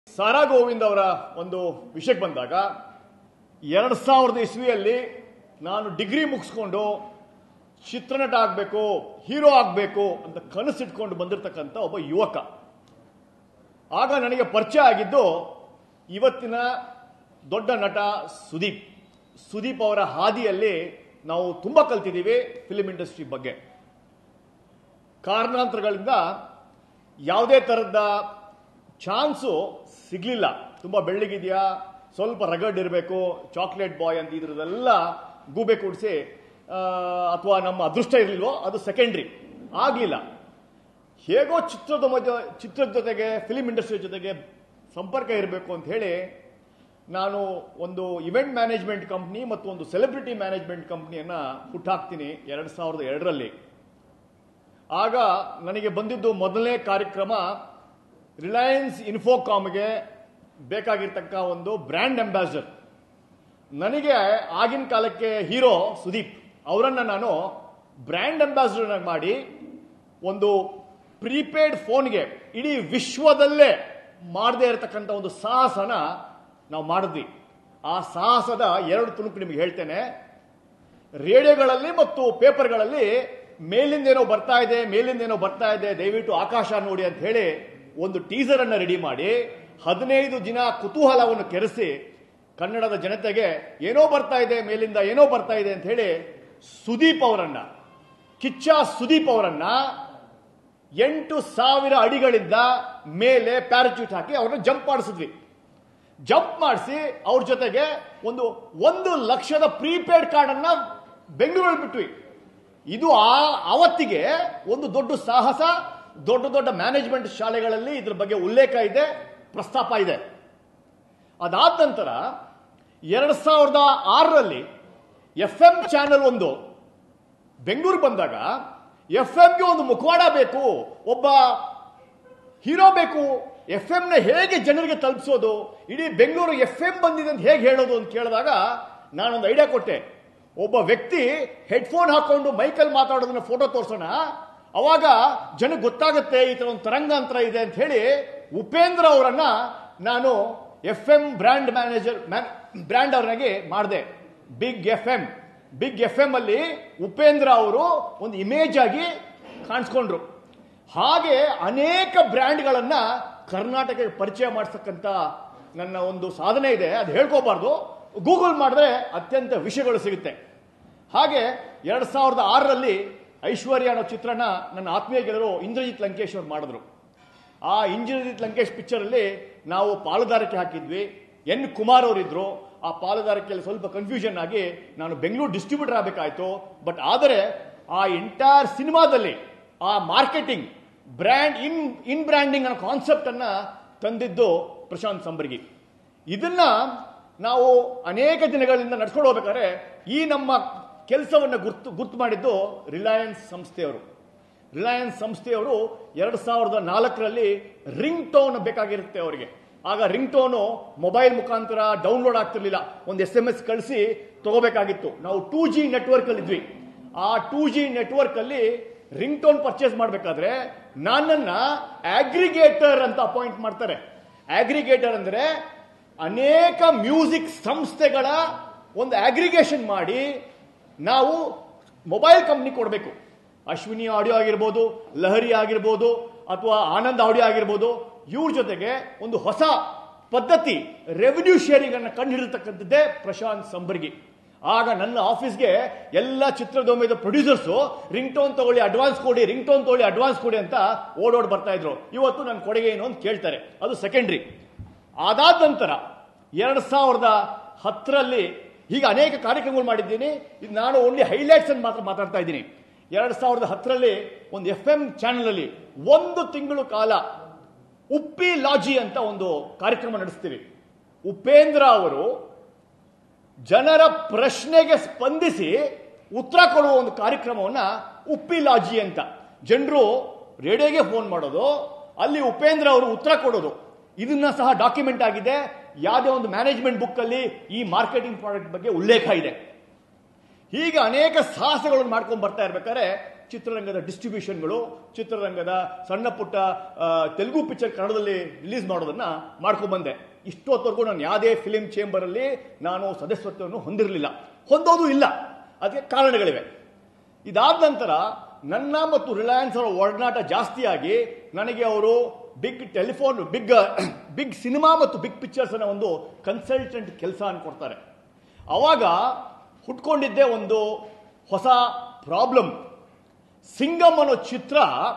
ಸಾರಾ ಗೋವಿಂದ್ ಅವರ ಒಂದು ವಿಷಯಕ್ಕೆ ಬಂದಾಗ ಎರಡು ಸಾವಿರದ ಇಸ್ವಿಯಲ್ಲಿ ನಾನು ಡಿಗ್ರಿ ಮುಗಿಸ್ಕೊಂಡು ಚಿತ್ರನಟ ಆಗಬೇಕು ಹೀರೋ ಆಗಬೇಕು ಅಂತ ಕನಸಿಟ್ಕೊಂಡು ಬಂದಿರತಕ್ಕಂಥ ಒಬ್ಬ ಯುವಕ ಆಗ ನನಗೆ ಪರಿಚಯ ಆಗಿದ್ದು ಇವತ್ತಿನ ದೊಡ್ಡ ನಟ ಸುದೀಪ್ ಸುದೀಪ್ ಅವರ ಹಾದಿಯಲ್ಲಿ ನಾವು ತುಂಬ ಕಲ್ತಿದ್ದೀವಿ ಫಿಲಿಂ ಇಂಡಸ್ಟ್ರಿ ಬಗ್ಗೆ ಕಾರಣಾಂತರಗಳಿಂದ ಯಾವುದೇ ಥರದ ಚಾನ್ಸು ಸಿಗಲಿಲ್ಲ ತುಂಬ ಬೆಳ್ಳಗಿದೆಯಾ ಸ್ವಲ್ಪ ರಗಡ್ ಇರಬೇಕು ಚಾಕ್ಲೇಟ್ ಬಾಯ್ ಅಂತ ಇದ್ರದೆಲ್ಲ ಗೂಬೆ ಕೂಡಿಸಿ ಅಥವಾ ನಮ್ಮ ಅದೃಷ್ಟ ಇರಲಿಲ್ವೋ ಅದು ಸೆಕೆಂಡ್ರಿ ಆಗಲಿಲ್ಲ ಹೇಗೋ ಚಿತ್ರದ ಮಧ್ಯ ಚಿತ್ರದ ಜೊತೆಗೆ ಫಿಲಿಂ ಇಂಡಸ್ಟ್ರಿ ಜೊತೆಗೆ ಸಂಪರ್ಕ ಇರಬೇಕು ಅಂತ ಹೇಳಿ ನಾನು ಒಂದು ಇವೆಂಟ್ ಮ್ಯಾನೇಜ್ಮೆಂಟ್ ಕಂಪ್ನಿ ಮತ್ತು ಒಂದು ಸೆಲೆಬ್ರಿಟಿ ಮ್ಯಾನೇಜ್ಮೆಂಟ್ ಕಂಪ್ನಿಯನ್ನು ಹುಟ್ಟಾಕ್ತೀನಿ ಎರಡು ಸಾವಿರದ ಎರಡರಲ್ಲಿ ಆಗ ನನಗೆ ಬಂದಿದ್ದು ಮೊದಲನೇ ಕಾರ್ಯಕ್ರಮ ರಿಲಯನ್ಸ್ ಇನ್ಫೋಕಾಮ್ಗೆ ಬೇಕಾಗಿರ್ತಕ್ಕ ಒಂದು ಬ್ರ್ಯಾಂಡ್ ಅಂಬಾಸಿಡರ್ ನನಗೆ ಆಗಿನ ಕಾಲಕ್ಕೆ ಹೀರೋ ಸುದೀಪ್ ಅವರನ್ನು ನಾನು ಬ್ರ್ಯಾಂಡ್ ಅಂಬಾಸಿಡರ್ ಮಾಡಿ ಒಂದು ಪ್ರೀಪೇಡ್ ಫೋನ್ಗೆ ಇಡೀ ವಿಶ್ವದಲ್ಲೇ ಮಾಡದೇ ಇರತಕ್ಕಂಥ ಒಂದು ಸಾಹಸನ ನಾವು ಮಾಡಿದ್ವಿ ಆ ಸಾಹಸದ ಎರಡು ತುಣುಕು ನಿಮಗೆ ಹೇಳ್ತೇನೆ ರೇಡಿಯೋಗಳಲ್ಲಿ ಮತ್ತು ಪೇಪರ್ಗಳಲ್ಲಿ ಮೇಲಿಂದ ಏನೋ ಬರ್ತಾ ಇದೆ ಮೇಲಿಂದ ಏನೋ ಬರ್ತಾ ಇದೆ ದಯವಿಟ್ಟು ಆಕಾಶ ನೋಡಿ ಅಂತ ಹೇಳಿ ಒಂದು ಟೀಸರ್ ಅನ್ನ ರೆಡಿ ಮಾಡಿ ಹದಿನೈದು ದಿನ ಕುತೂಹಲವನ್ನು ಕೆರೆಸಿ ಕನ್ನಡದ ಜನತೆಗೆ ಏನೋ ಬರ್ತಾ ಇದೆ ಮೇಲಿಂದ ಏನೋ ಬರ್ತಾ ಇದೆ ಅಂತ ಹೇಳಿ ಸುದೀಪ್ ಅವರನ್ನ ಕಿಚ್ಚ ಸುದೀಪ್ ಅವರನ್ನ ಎಂಟು ಸಾವಿರ ಅಡಿಗಳಿಂದ ಮೇಲೆ ಪ್ಯಾರಾಚೂಟ್ ಹಾಕಿ ಅವ್ರನ್ನ ಜಂಪ್ ಮಾಡಿಸಿದ್ವಿ ಜಂಪ್ ಮಾಡಿಸಿ ಅವ್ರ ಜೊತೆಗೆ ಒಂದು ಒಂದು ಲಕ್ಷದ ಪ್ರೀಪೇಡ್ ಕಾರ್ಡ್ ಅನ್ನ ಬೆಂಗಳೂರಲ್ಲಿ ಬಿಟ್ವಿ ಇದು ಆ ಅವತ್ತಿಗೆ ಒಂದು ದೊಡ್ಡ ಸಾಹಸ ದೊಡ್ಡ ದೊಡ್ಡ ಮ್ಯಾನೇಜ್ಮೆಂಟ್ ಶಾಲೆಗಳಲ್ಲಿ ಇದ್ರ ಬಗ್ಗೆ ಉಲ್ಲೇಖ ಇದೆ ಪ್ರಸ್ತಾಪ ಇದೆ ಅದಾದ ನಂತರ ಎರಡ್ ಸಾವಿರದ ಆರರಲ್ಲಿ ಎಫ್ ಎಂ ಚಾನೆಲ್ ಒಂದು ಬೆಂಗಳೂರು ಬಂದಾಗ ಎಫ್ ಎಂಗೆ ಒಂದು ಮುಖವಾಡ ಬೇಕು ಒಬ್ಬ ಹೀರೋ ಬೇಕು ಎಫ್ ನ ಹೇಗೆ ಜನರಿಗೆ ತಲುಪಿಸೋದು ಇಡೀ ಬೆಂಗಳೂರು ಎಫ್ ಎಂ ಬಂದಿದೆ ಅಂತ ಹೇಗೆ ಹೇಳೋದು ಅಂತ ಕೇಳಿದಾಗ ನಾನೊಂದು ಐಡಿಯಾ ಕೊಟ್ಟೆ ಒಬ್ಬ ವ್ಯಕ್ತಿ ಹೆಡ್ಫೋನ್ ಹಾಕೊಂಡು ಮೈಕಲ್ಲಿ ಮಾತಾಡೋದನ್ನ ಫೋಟೋ ತೋರಿಸೋಣ ಅವಾಗ ಜನಕ್ಕೆ ಗೊತ್ತಾಗುತ್ತೆ ಈ ತರ ಒಂದು ತರಂಗಾಂತರ ಇದೆ ಅಂತ ಹೇಳಿ ಉಪೇಂದ್ರ ಅವರನ್ನ ನಾನು F M brand manager brand ಅವರಾಗಿ ಮಾಡಿದೆ big F M big F M ಅಲ್ಲಿ ಉಪೇಂದ್ರ ಅವರು ಒಂದು ಇಮೇಜ್ ಆಗಿ ಕಾಣಿಸ್ಕೊಂಡ್ರು ಹಾಗೆ ಅನೇಕ ಬ್ರ್ಯಾಂಡ್ಗಳನ್ನ ಕರ್ನಾಟಕಕ್ಕೆ ಪರಿಚಯ ಮಾಡಿಸ್ತಕ್ಕಂಥ ನನ್ನ ಒಂದು ಸಾಧನೆ ಇದೆ ಅದು ಹೇಳ್ಕೋಬಾರ್ದು ಗೂಗಲ್ ಮಾಡಿದ್ರೆ ಅತ್ಯಂತ ವಿಷಯಗಳು ಸಿಗುತ್ತೆ ಹಾಗೆ ಎರಡ್ ಸಾವಿರದ ಆರರಲ್ಲಿ ಐಶ್ವರ್ಯ ಅನ್ನೋ ಚಿತ್ರನ ನನ್ನ ಆತ್ಮೀಯ ಗೆಳೆಯರು ಇಂದ್ರಜಿತ್ ಲಂಕೇಶ್ ಅವರು ಮಾಡಿದ್ರು ಆ ಇಂದ್ರಜಿತ್ ಲಂಕೇಶ್ ಪಿಕ್ಚರ್ ಅಲ್ಲಿ ನಾವು ಪಾಲುದಾರಿಕೆ ಹಾಕಿದ್ವಿ ಎನ್ ಕುಮಾರ್ ಅವರಿದ್ರು ಆ ಪಾಲುದಾರಿಕೆಯಲ್ಲಿ ಸ್ವಲ್ಪ ಕನ್ಫ್ಯೂಷನ್ ಆಗಿ ನಾನು ಬೆಂಗಳೂರು ಡಿಸ್ಟ್ರಿಬ್ಯೂಟರ್ ಆಗಬೇಕಾಯ್ತು ಬಟ್ ಆದರೆ ಆ ಎಂಟೈರ್ ಸಿನಿಮಾದಲ್ಲಿ ಆ marketing brand in in branding ಅನ್ನೋ ಕಾನ್ಸೆಪ್ಟ್ ಅನ್ನ ತಂದಿದ್ದು ಪ್ರಶಾಂತ್ ಸಂಬರ್ಗಿ ಇದನ್ನ ನಾವು ಅನೇಕ ದಿನಗಳಿಂದ ನಡ್ಕೊಂಡು ಹೋಗ್ಬೇಕಾದ್ರೆ ಈ ನಮ್ಮ ಕೆಲಸವನ್ನು ಗುರ್ತು ಗುರ್ತು ಮಾಡಿದ್ದು ರಿಲಯನ್ಸ್ ಸಂಸ್ಥೆಯವರು ರಿಲಯನ್ಸ್ ಸಂಸ್ಥೆಯವರು ಎರಡ್ ಸಾವಿರದ ನಾಲ್ಕರಲ್ಲಿ ರಿಂಗ್ ಟೋನ್ ಬೇಕಾಗಿರುತ್ತೆ ಅವರಿಗೆ ಆಗ ರಿಂಗ್ ಟೋನು ಮೊಬೈಲ್ ಮುಖಾಂತರ ಡೌನ್ಲೋಡ್ ಆಗ್ತಿರ್ಲಿಲ್ಲ ಒಂದು ಎಸ್ ಎಂ ಎಸ್ ಕಳಿಸಿ ತಗೋಬೇಕಾಗಿತ್ತು ನಾವು ಟೂ ಜಿ ನೆಟ್ವರ್ಕ್ ಅಲ್ಲಿ ಇದ್ವಿ ಆ ಟೂ ಜಿ ನೆಟ್ವರ್ಕ್ ಅಲ್ಲಿ ರಿಂಗ್ ಟೋನ್ ಪರ್ಚೇಸ್ ಮಾಡಬೇಕಾದ್ರೆ ನನ್ನನ್ನ ಅಗ್ರಿಗೇಟರ್ ಅಂತ ಅಪಾಯಿಂಟ್ ಮಾಡ್ತಾರೆ ಅಗ್ರಿಗೇಟರ್ ಅಂದ್ರೆ ಅನೇಕ ಮ್ಯೂಸಿಕ್ ಸಂಸ್ಥೆಗಳ ಒಂದು ಅಗ್ರಿಗೇಷನ್ ಮಾಡಿ ನಾವು ಮೊಬೈಲ್ ಕಂಪ್ನಿ ಕೊಡಬೇಕು ಅಶ್ವಿನಿ ಆಡಿಯೋ ಆಗಿರ್ಬೋದು ಲಹರಿ ಆಗಿರ್ಬೋದು ಅಥವಾ ಆನಂದ್ ಆಡಿಯೋ ಆಗಿರ್ಬೋದು ಇವ್ರ ಜೊತೆಗೆ ಒಂದು ಹೊಸ ಪದ್ಧತಿ ರೆವಿನ್ಯೂ ಶೇರಿಂಗ್ ಅನ್ನು ಕಂಡುಹಿಡಿತಕ್ಕಂಥದ್ದೇ ಪ್ರಶಾಂತ್ ಸಂಬರ್ಗಿ ಆಗ ನನ್ನ ಆಫೀಸ್ಗೆ ಎಲ್ಲ ಚಿತ್ರದೊಮ್ಮೆದ ಪ್ರೊಡ್ಯೂಸರ್ಸು ರಿಂಗ್ ಟೋನ್ ತಗೊಳ್ಳಿ ಅಡ್ವಾನ್ಸ್ ಕೊಡಿ ರಿಂಗ್ ಟೋನ್ ತಗೊಳ್ಳಿ ಅಡ್ವಾನ್ಸ್ ಕೊಡಿ ಅಂತ ಓಡೋಡ್ ಬರ್ತಾ ಇದ್ರು ಇವತ್ತು ನನ್ನ ಕೊಡುಗೆ ಏನು ಅಂತ ಕೇಳ್ತಾರೆ ಅದು ಸೆಕೆಂಡ್ರಿ ಅದಾದ ನಂತರ ಎರಡ್ ಸಾವಿರದ ಹತ್ತರಲ್ಲಿ ಹೀಗೆ ಅನೇಕ ಕಾರ್ಯಕ್ರಮಗಳು ಮಾಡಿದ್ದೀನಿ ಇದು ನಾನು ಓನ್ಲಿ ಹೈಲೈಟ್ಸ್ ಅನ್ನು ಮಾತ್ರ ಮಾತಾಡ್ತಾ ಇದ್ದೀನಿ ಎರಡ್ ಸಾವಿರದ ಹತ್ತರಲ್ಲಿ ಒಂದು ಎಫ್ ಎಂ ಚಾನೆಲ್ ಅಲ್ಲಿ ಒಂದು ತಿಂಗಳು ಕಾಲ ಉಪ್ಪಿ ಲಾಜಿ ಅಂತ ಒಂದು ಕಾರ್ಯಕ್ರಮ ನಡೆಸ್ತೀವಿ ಉಪೇಂದ್ರ ಅವರು ಜನರ ಪ್ರಶ್ನೆಗೆ ಸ್ಪಂದಿಸಿ ಉತ್ತರ ಕೊಡುವ ಒಂದು ಕಾರ್ಯಕ್ರಮವನ್ನ ಉಪ್ಪಿ ಲಾಜಿ ಅಂತ ಜನರು ರೇಡಿಯೋಗೆ ಫೋನ್ ಮಾಡೋದು ಅಲ್ಲಿ ಉಪೇಂದ್ರ ಅವರು ಉತ್ತರ ಕೊಡೋದು ಇದನ್ನ ಸಹ ಡಾಕ್ಯುಮೆಂಟ್ ಆಗಿದೆ ಯಾವುದೇ ಒಂದು ಮ್ಯಾನೇಜ್ಮೆಂಟ್ ಬುಕ್ ಅಲ್ಲಿ ಈ ಮಾರ್ಕೆಟಿಂಗ್ ಪ್ರಾಡಕ್ಟ್ ಬಗ್ಗೆ ಉಲ್ಲೇಖ ಇದೆ ಹೀಗೆ ಅನೇಕ ಸಾಹಸಗಳನ್ನು ಮಾಡ್ಕೊಂಡು ಬರ್ತಾ ಇರ್ಬೇಕಾದ್ರೆ ಚಿತ್ರರಂಗದ ಡಿಸ್ಟ್ರಿಬ್ಯೂಷನ್ಗಳು ಚಿತ್ರರಂಗದ ಸಣ್ಣ ಪುಟ್ಟ ಆ, ತೆಲುಗು ಪಿಕ್ಚರ್ ಕನ್ನಡದಲ್ಲಿ ರಿಲೀಸ್ ಮಾಡೋದನ್ನ ಮಾಡ್ಕೊಂಡ್ಬಂದೆ ಇಷ್ಟೊತ್ತವರೆಗೂ ನಾನು ಯಾವುದೇ ಫಿಲಿಂ ಚೇಂಬರಲ್ಲಿ ನಾನು ಸದಸ್ಯತ್ವವನ್ನು ಹೊಂದಿರಲಿಲ್ಲ ಹೊಂದೋದು ಇಲ್ಲ ಅದಕ್ಕೆ ಕಾರಣಗಳಿವೆ ಇದಾದ ನಂತರ ನನ್ನ ಮತ್ತು ರಿಲಯನ್ಸ್ ಅವರ ಒಡನಾಟ ಜಾಸ್ತಿಯಾಗಿ ನನಗೆ ಅವರು big telephone big big cinema ಮತ್ತು ಬಿಗ್ ಪಿಕ್ಚರ್ಸ್ ಅನ್ನ ಒಂದು ಕನ್ಸಲ್ಟೆಂಟ್ ಕೆಲಸ ಕೊಡ್ತಾರೆ ಅವಾಗ ಹುಟ್ಕೊಂಡಿದ್ದೇ ಒಂದು ಹೊಸ ಪ್ರಾಬ್ಲಮ್ ಸಿಂಗಮ್ ಅನ್ನೋ ಚಿತ್ರ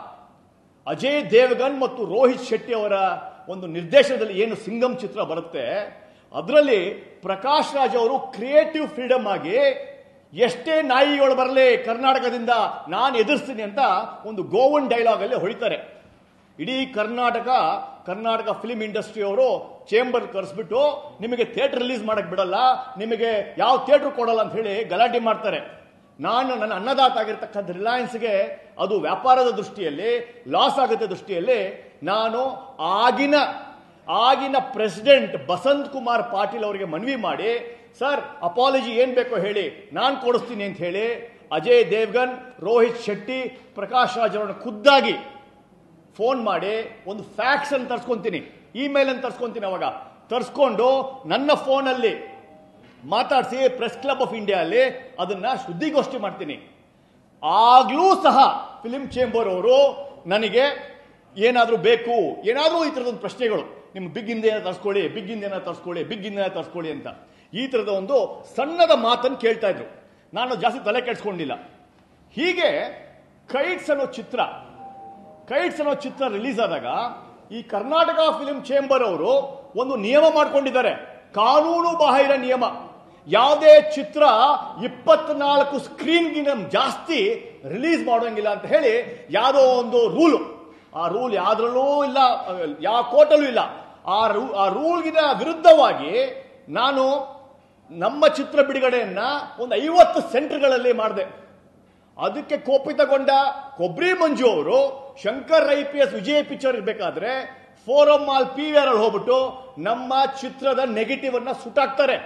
ಅಜಯ್ ದೇವಗನ್ ಮತ್ತು ರೋಹಿತ್ ಶೆಟ್ಟಿ ಅವರ ಒಂದು ನಿರ್ದೇಶನದಲ್ಲಿ ಏನು ಸಿಂಗಮ್ ಚಿತ್ರ ಬರುತ್ತೆ ಅದರಲ್ಲಿ ಪ್ರಕಾಶ್ ರಾಜ್ ಅವರು ಕ್ರಿಯೇಟಿವ್ ಫ್ರೀಡಮ್ ಆಗಿ ಎಷ್ಟೇ ನಾಯಿಗಳು ಬರಲಿ ಕರ್ನಾಟಕದಿಂದ ನಾನು ಎದುರಿಸ್ತೀನಿ ಅಂತ ಒಂದು ಗೋವನ್ ಡೈಲಾಗ್ ಅಲ್ಲಿ ಹೊಳಿತಾರೆ ಇಡೀ ಕರ್ನಾಟಕ ಕರ್ನಾಟಕ ಫಿಲ್ಮ್ ಇಂಡಸ್ಟ್ರಿ ಅವರು ಚೇಂಬರ್ ಕರೆಸ್ಬಿಟ್ಟು ನಿಮಗೆ ಥಿಯೇಟರ್ ರಿಲೀಸ್ ಮಾಡಕ್ ಬಿಡಲ್ಲ ನಿಮಗೆ ಯಾವ ಥಿಯೇಟರ್ ಕೊಡಲ್ಲ ಅಂತ ಹೇಳಿ ಗಲಾಟೆ ಮಾಡ್ತಾರೆ ನಾನು ನನ್ನ ಅನ್ನದಾತ ಆಗಿರ್ತಕ್ಕಂಥ ರಿಲಯನ್ಸ್ಗೆ ಅದು ವ್ಯಾಪಾರದ ದೃಷ್ಟಿಯಲ್ಲಿ ಲಾಸ್ ಆಗುತ್ತೆ ದೃಷ್ಟಿಯಲ್ಲಿ ನಾನು ಆಗಿನ ಆಗಿನ ಪ್ರೆಸಿಡೆಂಟ್ ಬಸಂತ್ ಕುಮಾರ್ ಪಾಟೀಲ್ ಅವರಿಗೆ ಮನವಿ ಮಾಡಿ ಸರ್ ಅಪಾಲಜಿ ಏನ್ ಬೇಕೋ ಹೇಳಿ ನಾನು ಕೊಡಿಸ್ತೀನಿ ಅಂತ ಹೇಳಿ ಅಜಯ್ ದೇವ್ಗನ್ ರೋಹಿತ್ ಶೆಟ್ಟಿ ಪ್ರಕಾಶ್ ರಾಜ್ ಅವರನ್ನು ಖುದ್ದಾಗಿ ಫೋನ್ ಮಾಡಿ ಒಂದು ಫ್ಯಾಕ್ಸ್ ಅನ್ನು ತರ್ಸ್ಕೊಂತೀನಿ ಇಮೇಲ್ ಅನ್ನು ತರ್ಸ್ಕೊಂತೀನಿ ಅವಾಗ ತರ್ಸ್ಕೊಂಡು ನನ್ನ ಫೋನಲ್ಲಿ ಮಾತಾಡಿಸಿ ಪ್ರೆಸ್ ಕ್ಲಬ್ ಆಫ್ ಇಂಡಿಯಾ ಅಲ್ಲಿ ಅದನ್ನ ಸುದ್ದಿಗೋಷ್ಠಿ ಮಾಡ್ತೀನಿ ಆಗ್ಲೂ ಸಹ ಫಿಲಿಂ ಚೇಂಬರ್ ಅವರು ನನಗೆ ಏನಾದರೂ ಬೇಕು ಏನಾದರೂ ಈ ಥರದೊಂದು ಪ್ರಶ್ನೆಗಳು ನಿಮ್ಮ ಬಿಗ್ ಇಂದ ತರಿಸ್ಕೊಳ್ಳಿ ಬಿಗ್ ಇಂದ ತರಿಸ್ಕೊಳ್ಳಿ ಬಿಗ್ ಇಂದ ತರಿಸ್ಕೊಳ್ಳಿ ಅಂತ ಈ ಥರದ ಒಂದು ಸಣ್ಣದ ಮಾತನ್ನು ಕೇಳ್ತಾ ಇದ್ರು ನಾನು ಜಾಸ್ತಿ ತಲೆ ಕೆಡ್ಸ್ಕೊಂಡಿಲ್ಲ ಹೀಗೆ ಕೈಟ್ಸ್ ಅನ್ನೋ ಚಿತ್ರ ಕೈಟ್ಸ್ ಅನ್ನೋ ಚಿತ್ರ ರಿಲೀಸ್ ಆದಾಗ ಈ ಕರ್ನಾಟಕ ಫಿಲ್ಮ್ ಚೇಂಬರ್ ಅವರು ಒಂದು ನಿಯಮ ಮಾಡ್ಕೊಂಡಿದ್ದಾರೆ ಕಾನೂನು ಬಾಹಿರ ನಿಯಮ ಯಾವುದೇ ಚಿತ್ರ ಇಪ್ಪತ್ನಾಲ್ಕು ಸ್ಕ್ರೀನ್ಗಿಂತ ಜಾಸ್ತಿ ರಿಲೀಸ್ ಮಾಡೋಂಗಿಲ್ಲ ಅಂತ ಹೇಳಿ ಯಾವುದೋ ಒಂದು ರೂಲ್ ಆ ರೂಲ್ ಯಾವ್ದ್ರಲ್ಲೂ ಇಲ್ಲ ಯಾವ ಕೋರ್ಟಲ್ಲೂ ಇಲ್ಲ ಆ ರೂ ಆ ರೂಲ್ಗಿನ ವಿರುದ್ಧವಾಗಿ ನಾನು ನಮ್ಮ ಚಿತ್ರ ಬಿಡುಗಡೆಯನ್ನ ಒಂದು ಐವತ್ತು ಸೆಂಟರ್ಗಳಲ್ಲಿ ಮಾಡಿದೆ ಅದಕ್ಕೆ ಕೋಪಿತಗೊಂಡ ಕೊಬ್ರಿ ಮಂಜು ಅವರು Shankar I P S Vijaya picture ಇರಬೇಕಾದ್ರೆ forum mall P V R ಅಲ್ಲಿ ಹೋಗ್ಬಿಟ್ಟು ನಮ್ಮ ಚಿತ್ರದ ನೆಗೆಟಿವ್ ಅನ್ನ ಸುಟ್ಟಾಕ್ತಾರೆ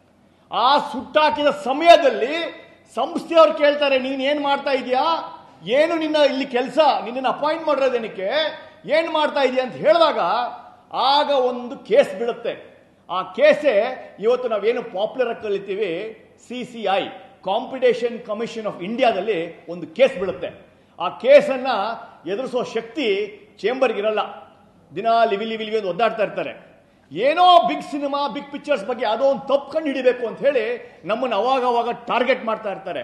ಆ ಸುಟ್ಟಾಕಿದ ಸಮಯದಲ್ಲಿ ಸಂಸ್ಥೆಯವ್ರು ಕೇಳ್ತಾರೆ ನೀನ್ ಏನ್ ಮಾಡ್ತಾ ಇದೀಯಾ ಏನು ನಿನ್ನ ಇಲ್ಲಿ ಕೆಲಸ ನಿನ್ನ ಅಪಾಯಿಂಟ್ ಮಾಡಿರೋದೇನಕ್ಕೆ ಏನ್ ಮಾಡ್ತಾ ಇದೀಯ ಅಂತ ಹೇಳಿದಾಗ ಆಗ ಒಂದು ಕೇಸ್ ಬೀಳುತ್ತೆ ಆ ಕೇಸೇ ಇವತ್ತು ನಾವೇನು ಪಾಪ್ಯುಲರ್ ಆಗಿ ಕಲಿತೀವಿ C C I competition commission of ಇಂಡಿಯಾದಲ್ಲಿ ಒಂದು ಕೇಸ್ ಬೀಳುತ್ತೆ ಆ ಕೇಸನ್ನ ಎದುರಿಸೋ ಶಕ್ತಿ ಚೇಂಬರ್ಗೆ ಇರಲ್ಲ ದಿನ ಲಿವಿ ಲಿವಿ ಲಿವಿ ಅಂತ ಒದ್ದಾಡ್ತಾ ಇರ್ತಾರೆ ಏನೋ ಬಿಗ್ ಸಿನಿಮಾ ಬಿಗ್ ಪಿಕ್ಚರ್ಸ್ ಬಗ್ಗೆ ಯಾವುದೋ ಒಂದು ತಪ್ಪು ಕಂಡು ಹಿಡಿಬೇಕು ಅಂತ ಹೇಳಿ ನಮ್ಮನ್ನು ಅವಾಗ ಅವಾಗ ಟಾರ್ಗೆಟ್ ಮಾಡ್ತಾ ಇರ್ತಾರೆ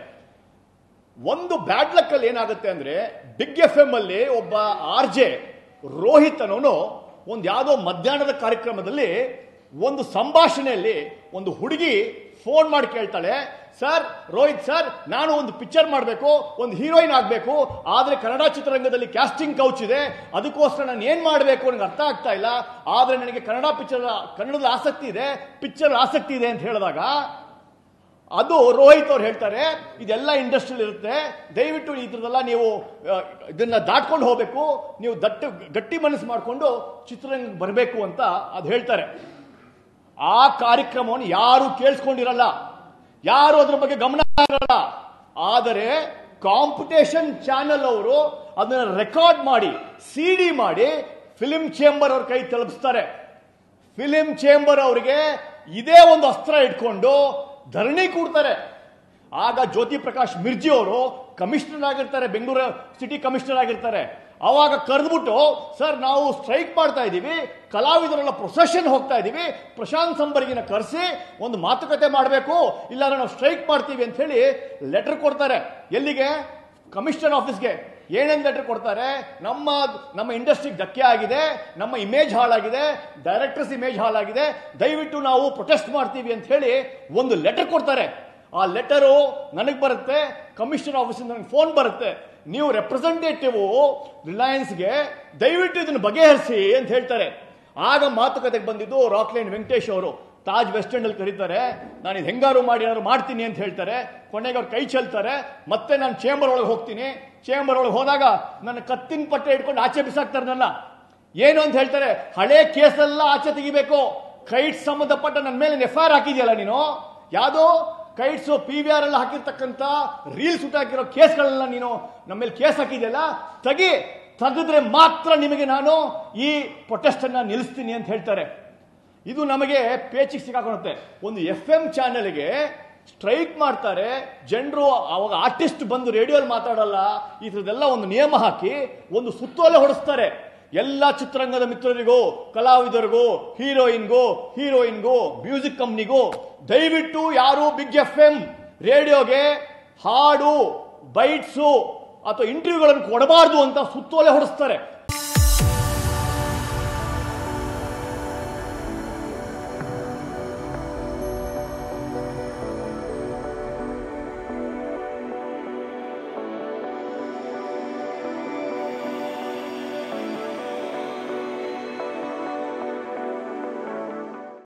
ಒಂದು ಬ್ಯಾಡ್ ಲಕ್ ಅಲ್ಲಿ ಏನಾಗುತ್ತೆ ಅಂದ್ರೆ ಬಿಗ್ ಎಫ್ ಎಂ ಅಲ್ಲಿ ಒಬ್ಬ ಆರ್ ಜೆ ರೋಹಿತ್ ಅನ್ನೋನು ಒಂದು ಯಾವುದೋ ಮಧ್ಯಾಹ್ನದ ಕಾರ್ಯಕ್ರಮದಲ್ಲಿ ಒಂದು ಸಂಭಾಷಣೆಯಲ್ಲಿ ಒಂದು ಹುಡುಗಿ ಫೋನ್ ಮಾಡಿ ಕೇಳ್ತಾಳೆ ಸರ್ ರೋಹಿತ್ ಸರ್ ನಾನು ಒಂದು ಪಿಕ್ಚರ್ ಮಾಡಬೇಕು ಒಂದು ಹೀರೋಯಿನ್ ಆಗಬೇಕು ಆದ್ರೆ ಕನ್ನಡ ಚಿತ್ರರಂಗದಲ್ಲಿ ಕ್ಯಾಸ್ಟಿಂಗ್ ಕೌಚ್ ಇದೆ ಅದಕ್ಕೋಸ್ಕರ ನಾನು ಏನ್ ಮಾಡಬೇಕು ನನಗೆ ಅರ್ಥ ಆಗ್ತಾ ಇಲ್ಲ ಆದ್ರೆ ನನಗೆ ಕನ್ನಡ ಪಿಕ್ಚರ್ ಕನ್ನಡದ ಆಸಕ್ತಿ ಇದೆ ಪಿಕ್ಚರ್ ಆಸಕ್ತಿ ಇದೆ ಅಂತ ಹೇಳಿದಾಗ ಅದು ರೋಹಿತ್ ಅವ್ರು ಹೇಳ್ತಾರೆ ಇದೆಲ್ಲ ಇಂಡಸ್ಟ್ರಿಯಲ್ ಇರುತ್ತೆ ದಯವಿಟ್ಟು ಇದ್ರದೆಲ್ಲ ನೀವು ಆ, ಇದನ್ನ ದಾಟ್ಕೊಂಡು ಹೋಗ್ಬೇಕು ನೀವು ದಟ್ಟ ಗಟ್ಟಿ ಮನಸ್ಸು ಮಾಡಿಕೊಂಡು ಚಿತ್ರರಂಗಕ್ಕೆ ಬರಬೇಕು ಅಂತ ಅದು ಹೇಳ್ತಾರೆ ಆ ಕಾರ್ಯಕ್ರಮವನ್ನು ಯಾರು ಕೇಳಿಸ್ಕೊಂಡಿರಲ್ಲ ಯಾರು ಅದ್ರ ಬಗ್ಗೆ ಗಮನ ಇರಲ್ಲ ಆದರೆ ಕಾಂಪಿಟೇಷನ್ ಚಾನೆಲ್ ಅವರು ಅದನ್ನ ರೆಕಾರ್ಡ್ ಮಾಡಿ ಸಿಡಿ ಮಾಡಿ ಫಿಲಿಂ ಚೇಂಬರ್ ಅವ್ರ ಕೈ ತಲುಪಿಸ್ತಾರೆ ಫಿಲಿಂ ಚೇಂಬರ್ ಅವರಿಗೆ ಇದೇ ಒಂದು ಅಸ್ತ್ರ ಇಟ್ಕೊಂಡು ಧರಣಿ ಕೂಡ್ತಾರೆ ಆಗ ಜ್ಯೋತಿ ಪ್ರಕಾಶ್ ಮಿರ್ಜಿ ಅವರು ಕಮಿಷನರ್ ಆಗಿರ್ತಾರೆ ಬೆಂಗಳೂರು ಸಿಟಿ ಕಮಿಷನರ್ ಆಗಿರ್ತಾರೆ ಅವಾಗ ಕರೆದ್ಬಿಟ್ಟು ಸರ್ ನಾವು ಸ್ಟ್ರೈಕ್ ಮಾಡ್ತಾ ಇದ್ದೀವಿ ಕಲಾವಿದರೆಲ್ಲ ಪ್ರೊಸೆಷನ್ ಹೋಗ್ತಾ ಇದ್ದೀವಿ ಪ್ರಶಾಂತ್ ಸಂಬರ್ಗಿನ ಕರೆಸಿ ಒಂದು ಮಾತುಕತೆ ಮಾಡಬೇಕು ಇಲ್ಲಾಂದ್ರೆ ನಾವು ಸ್ಟ್ರೈಕ್ ಮಾಡ್ತೀವಿ ಅಂತ ಹೇಳಿ ಲೆಟರ್ ಕೊಡ್ತಾರೆ ಎಲ್ಲಿಗೆ ಕಮಿಷನರ್ ಆಫೀಸ್ಗೆ ಏನೇನ್ ಲೆಟರ್ ಕೊಡ್ತಾರೆ ನಮ್ಮ ನಮ್ಮ ಇಂಡಸ್ಟ್ರಿಗೆ ಧಕ್ಕೆ ಆಗಿದೆ ನಮ್ಮ ಇಮೇಜ್ ಹಾಳಾಗಿದೆ ಡೈರೆಕ್ಟರ್ಸ್ ಇಮೇಜ್ ಹಾಳಾಗಿದೆ ದಯವಿಟ್ಟು ನಾವು ಪ್ರೊಟೆಸ್ಟ್ ಮಾಡ್ತೀವಿ ಅಂತ ಹೇಳಿ ಒಂದು ಲೆಟರ್ ಕೊಡ್ತಾರೆ ಆ ಲೆಟರು ನನಗೆ ಬರುತ್ತೆ ಕಮಿಷನರ್ ಆಫೀಸಿಂದ ನನಗೆ ಫೋನ್ ಬರುತ್ತೆ ನೀವು ರೆಪ್ರೆಸೆಂಟೇಟಿವ್ ರಿಲಯನ್ಸ್ಗೆ ದಯವಿಟ್ಟು ಇದನ್ನು ಬಗೆಹರಿಸಿ ಅಂತ ಹೇಳ್ತಾರೆ ಆಗ ಮಾತುಕತೆಗೆ ಬಂದಿದ್ದು ರಾಕ್ಲೈನ್ ವೆಂಕಟೇಶ್ ಅವರು ತಾಜ್ ವೆಸ್ಟ್ ಎಂಡ್ ಅಲ್ಲಿ ಕರೀತಾರೆ ನಾನು ಇದು ಹೆಂಗಾರು ಮಾಡಿ ಏನಾದ್ರು ಮಾಡ್ತೀನಿ ಅಂತ ಹೇಳ್ತಾರೆ ಕೊನೆಗೆ ಅವ್ರು ಕೈ ಚೆಲ್ತಾರೆ ಮತ್ತೆ ನಾನು ಚೇಂಬರ್ ಒಳಗೆ ಹೋಗ್ತೀನಿ ಚೇಂಬರ್ ಒಳಗೆ ಹೋದಾಗ ನನ್ನ ಕತ್ತಿನ ಪಟ್ಟೆ ಇಟ್ಕೊಂಡು ಆಚೆ ಬಿಸಾಕ್ತಾರೆ ನನ್ನ ಏನು ಅಂತ ಹೇಳ್ತಾರೆ ಹಳೆ ಕೇಸೆಲ್ಲ ಆಚೆ ತೆಗಿಬೇಕು ಕೈಟ್ ಸಂಬಂಧಪಟ್ಟ ನನ್ನ ಮೇಲೆ ಎಫ್ ಐ ಆರ್ ಹಾಕಿದ್ಯಲ್ಲ ನೀನು ಯಾವ್ದೋ ಕೈಟ್ಸ್ ಪಿ ವಿ ಆರ್ ಅಲ್ಲಿ ಹಾಕಿರ್ತಕ್ಕಂಥ ರೀಲ್ಸ್ ಹಾಕಿರೋ ಕೇಸ್ಗಳನ್ನ ನೀನು ನಮ್ಮ ಮೇಲೆ ಕೇಸ್ ಹಾಕಿದೆಯಲ್ಲ ತೆಗಿ ತೆಗೆದ್ರೆ ಮಾತ್ರ ನಿಮಗೆ ನಾನು ಈ ಪ್ರೊಟೆಸ್ಟ್ ಅನ್ನ ನಿಲ್ಲಿಸ್ತೀನಿ ಅಂತ ಹೇಳ್ತಾರೆ ಇದು ನಮಗೆ ಪೇಚಿಗೆ ಸಿಕ್ಕಾಕೊಳುತ್ತೆ ಒಂದು ಎಫ್ ಎಂ ಚಾನೆಲ್ಗೆ ಸ್ಟ್ರೈಕ್ ಮಾಡ್ತಾರೆ ಜನರು ಅವಾಗ ಆರ್ಟಿಸ್ಟ್ ಬಂದು ರೇಡಿಯೋಲಿ ಮಾತಾಡಲ್ಲ ಈ ಥರದ್ದೆಲ್ಲ ಒಂದು ನಿಯಮ ಹಾಕಿ ಒಂದು ಸುತ್ತೋಲೆ ಹೊಡೆಸ್ತಾರೆ ಎಲ್ಲ ಚಿತ್ರರಂಗದ ಮಿತ್ರರಿಗೂ ಕಲಾವಿದರಿಗೂ ಹೀರೋಯಿನ್ಗೂ ಹೀರೋಯಿನ್ಗೂ ಮ್ಯೂಸಿಕ್ ಕಂಪ್ನಿಗೂ ದಯವಿಟ್ಟು ಯಾರು ಬಿಗ್ ಎಫ್ ಎಂ ರೇಡಿಯೋಗೆ ಹಾಡು ಬೈಟ್ಸು ಅಥವಾ ಇಂಟರ್ವ್ಯೂಗಳನ್ನು ಕೊಡಬಾರ್ದು ಅಂತ ಸುತ್ತೋಲೆ ಹೊಡೆಸ್ತಾರೆ